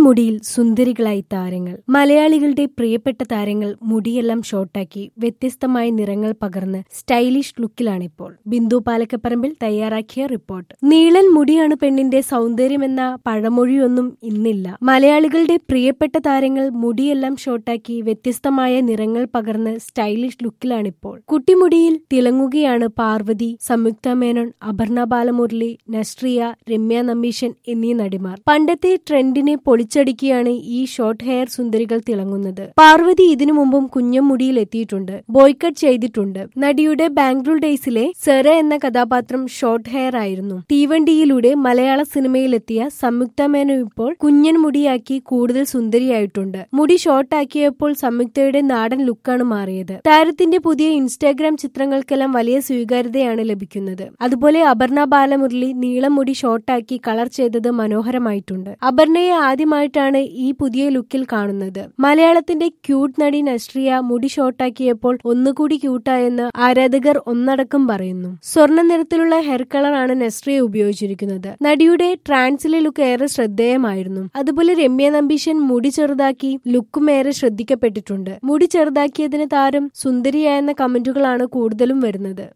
മുടിയിൽ സുന്ദരികളായി താരങ്ങൾ മലയാളികളുടെ പ്രിയപ്പെട്ട താരങ്ങൾ മുടിയെല്ലാം ഷോർട്ടാക്കി വ്യത്യസ്തമായ നിറങ്ങൾ പകർന്ന് സ്റ്റൈലിഷ് ലുക്കിലാണിപ്പോൾ ബിന്ദു പാലക്കപ്പറമ്പിൽ തയ്യാറാക്കിയ റിപ്പോർട്ട് നീളൻ മുടിയാണ് പെണ്ണിന്റെ സൗന്ദര്യമെന്ന പഴമൊഴിയൊന്നും ഇന്നില്ല മലയാളികളുടെ പ്രിയപ്പെട്ട താരങ്ങൾ മുടിയെല്ലാം ഷോർട്ടാക്കി വ്യത്യസ്തമായ നിറങ്ങൾ പകർന്ന് സ്റ്റൈലിഷ് ലുക്കിലാണിപ്പോൾ കുട്ടിമുടിയിൽ തിളങ്ങുകയാണ് പാർവതി സംയുക്ത മേനോൻ അപർണ ബാലമുരളി നസ്രിയ രമ്യ നമ്പീശൻ എന്നീ നടിമാർ പണ്ടത്തെ ട്രെൻഡിനെ പൊളിച്ചടിക്കുകയാണ് ഈ ഷോർട്ട് ഹെയർ സുന്ദരികൾ തിളങ്ങുന്നത് പാർവതി ഇതിനു മുമ്പും കുഞ്ഞം മുടിയിൽ എത്തിയിട്ടുണ്ട് ബോയ്ക്കട്ട് ചെയ്തിട്ടുണ്ട് നടിയുടെ ബാംഗ്ലൂർ ഡേയ്സിലെ സെറ എന്ന കഥാപാത്രം ഷോർട്ട് ഹെയർ ആയിരുന്നു തീവണ്ടിയിലൂടെ മലയാള സിനിമയിലെത്തിയ സംയുക്ത മേനോ ഇപ്പോൾ കുഞ്ഞൻ മുടിയാക്കി കൂടുതൽ സുന്ദരിയായിട്ടുണ്ട് മുടി ഷോർട്ടാക്കിയപ്പോൾ സംയുക്തയുടെ നാടൻ ലുക്കാണ് മാറിയത് താരത്തിന്റെ പുതിയ ഇൻസ്റ്റാഗ്രാം ചിത്രങ്ങൾക്കെല്ലാം വലിയ സ്വീകാര്യതയാണ് ലഭിക്കുന്നത് അതുപോലെ അപർണ ബാലമുരളി നീളം മുടി ഷോർട്ടാക്കി കളർ ചെയ്തത് മനോഹരമായിട്ടുണ്ട് അപർണയെ ആദ്യമായിട്ടാണ് ഈ പുതിയ ലുക്കിൽ കാണുന്നത് മലയാളത്തിന്റെ ക്യൂട്ട് നടി നസ്രിയ മുടി ഷോർട്ടാക്കിയപ്പോൾ ഒന്നുകൂടി ക്യൂട്ടായെന്ന് ആരാധകർ ഒന്നടക്കം പറയുന്നു സ്വർണ്ണ നിറത്തിലുള്ള ഹെയർ കളറാണ് നസ്രിയ ഉപയോഗിച്ചിരിക്കുന്നത് നടിയുടെ ട്രാൻസിലെ ലുക്ക് ഏറെ ശ്രദ്ധേയമായിരുന്നു അതുപോലെ രമ്യ നമ്പീശൻ മുടി ചെറുതാക്കി ലുക്കും ഏറെ ശ്രദ്ധിക്കപ്പെട്ടിട്ടുണ്ട് മുടി ചെറുതാക്കിയതിന് താരം സുന്ദരിയായെന്ന കമന്റുകളാണ് കൂടുതലും വരുന്നത്